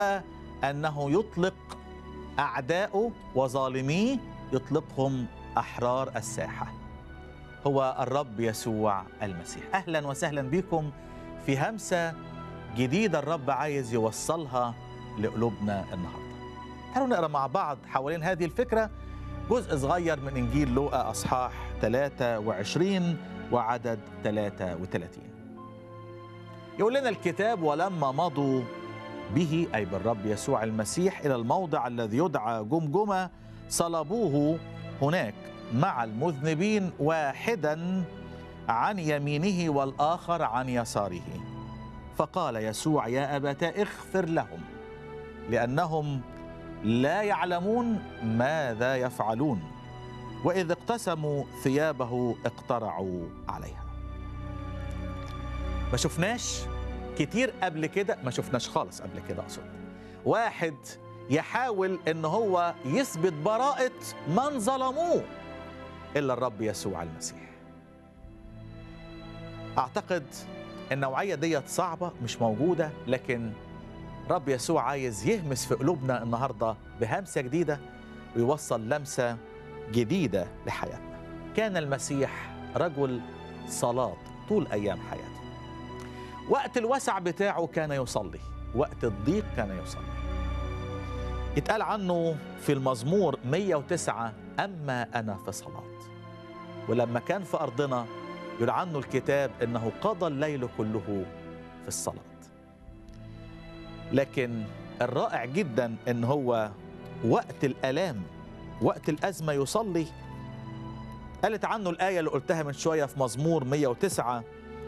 أنه يطلق أعداؤه وظالميه يطلقهم أحرار الساحة هو الرب يسوع المسيح أهلا وسهلا بكم في همسة جديدة الرب عايز يوصلها لقلوبنا النهاردة تعالوا نقرأ مع بعض حوالين هذه الفكرة جزء صغير من إنجيل لوقا أصحاح 23 وعدد 33 يقول لنا الكتاب ولما مضوا به أي بالرب يسوع المسيح إلى الموضع الذي يدعى جمجمة صلبوه هناك مع المذنبين واحدا عن يمينه والآخر عن يساره فقال يسوع يا أبتاه اغفر لهم لأنهم لا يعلمون ماذا يفعلون وإذ اقتسموا ثيابه اقترعوا عليها ما شفناش كتير قبل كده ما شفناش خالص قبل كده أقصد واحد يحاول ان هو يثبت براءة من ظلموه إلا الرب يسوع المسيح أعتقد النوعية ديت صعبة مش موجودة لكن رب يسوع عايز يهمس في قلوبنا النهاردة بهمسة جديدة ويوصل لمسة جديدة لحياتنا كان المسيح رجل صلاة طول أيام حياته وقت الوسع بتاعه كان يصلي وقت الضيق كان يصلي يتقال عنه في المزمور 109 أما أنا في صلاة ولما كان في أرضنا يقول عنه الكتاب أنه قضى الليل كله في الصلاة لكن الرائع جدا أن هو وقت الألام وقت الأزمة يصلي قالت عنه الآية اللي قلتها من شوية في مزمور 109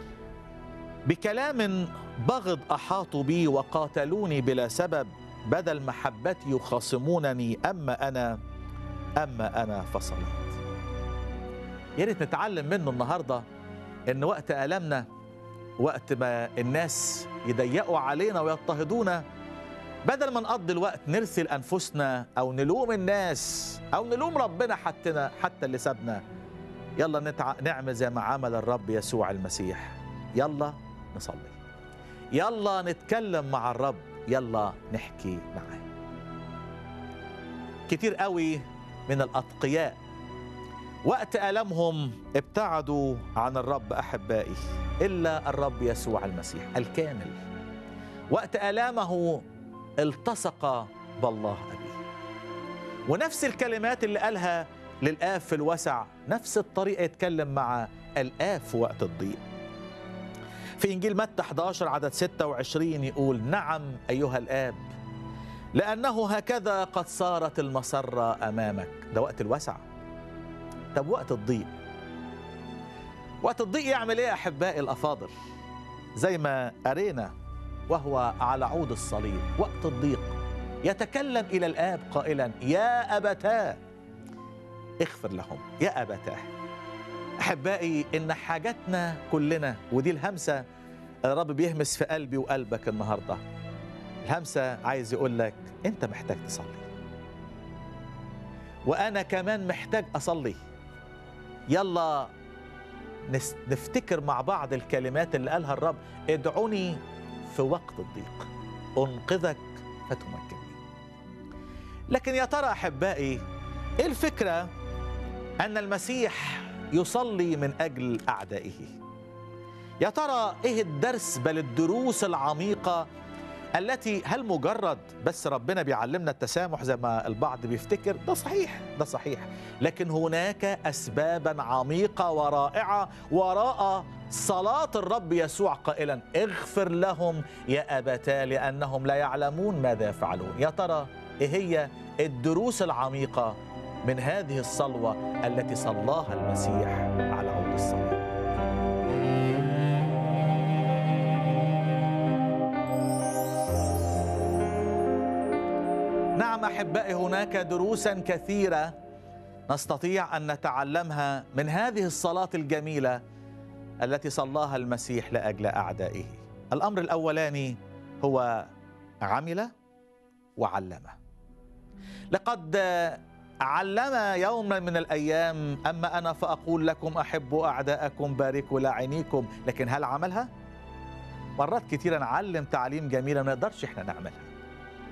بكلام بغض أحاطوا بي وقاتلوني بلا سبب بدل محبتي يخاصمونني أما أنا أما أنا فصلت يا ريت نتعلم منه النهاردة إن وقت ألمنا وقت ما الناس يضيقوا علينا ويضطهدونا بدل ما نقضي الوقت نرسل أنفسنا أو نلوم الناس أو نلوم ربنا حتى حتى اللي سابنا يلا نتع... نعمل زي ما عمل الرب يسوع المسيح يلا نصلي يلا نتكلم مع الرب يلا نحكي معاه كتير قوي من الأتقياء وقت ألمهم ابتعدوا عن الرب أحبائي إلا الرب يسوع المسيح الكامل وقت آلامه التصق بالله أبيه ونفس الكلمات اللي قالها للآب في الوسع نفس الطريقة يتكلم مع الآب في وقت الضيق في إنجيل متى 11 عدد 26 يقول نعم أيها الآب لأنه هكذا قد صارت المسرة أمامك ده وقت الوسع طب وقت الضيق وقت الضيق يعمل ايه يا احبائي الافاضل زي ما قرينا وهو على عود الصليب وقت الضيق يتكلم الى الاب قائلا يا ابتاه اغفر لهم يا ابتاه احبائي ان حاجتنا كلنا ودي الهمسه الرب بيهمس في قلبي وقلبك النهارده الهمسه عايز يقول لك انت محتاج تصلي وانا كمان محتاج اصلي يلا نفتكر مع بعض الكلمات اللي قالها الرب ادعوني في وقت الضيق انقذك فتمكنني لكن يا ترى احبائي ايه الفكره ان المسيح يصلي من اجل اعدائه يا ترى ايه الدرس بل الدروس العميقه التي هل مجرد بس ربنا بيعلمنا التسامح زي ما البعض بيفتكر ده صحيح ده صحيح لكن هناك اسبابا عميقه ورائعه وراء صلاه الرب يسوع قائلا اغفر لهم يا ابتاه لانهم لا يعلمون ماذا يفعلون يا ترى ايه هي الدروس العميقه من هذه الصلوه التي صلاها المسيح على عود الصلاه نعم احبائي هناك دروسا كثيره نستطيع ان نتعلمها من هذه الصلاه الجميله التي صلاها المسيح لاجل اعدائه الامر الاولاني هو عمل وعلم لقد علم يوما من الايام اما انا فاقول لكم احبوا اعداءكم باركوا لاعنيكم لكن هل عملها مرات كثيره نعلم تعليم جميله ما نقدرش احنا نعملها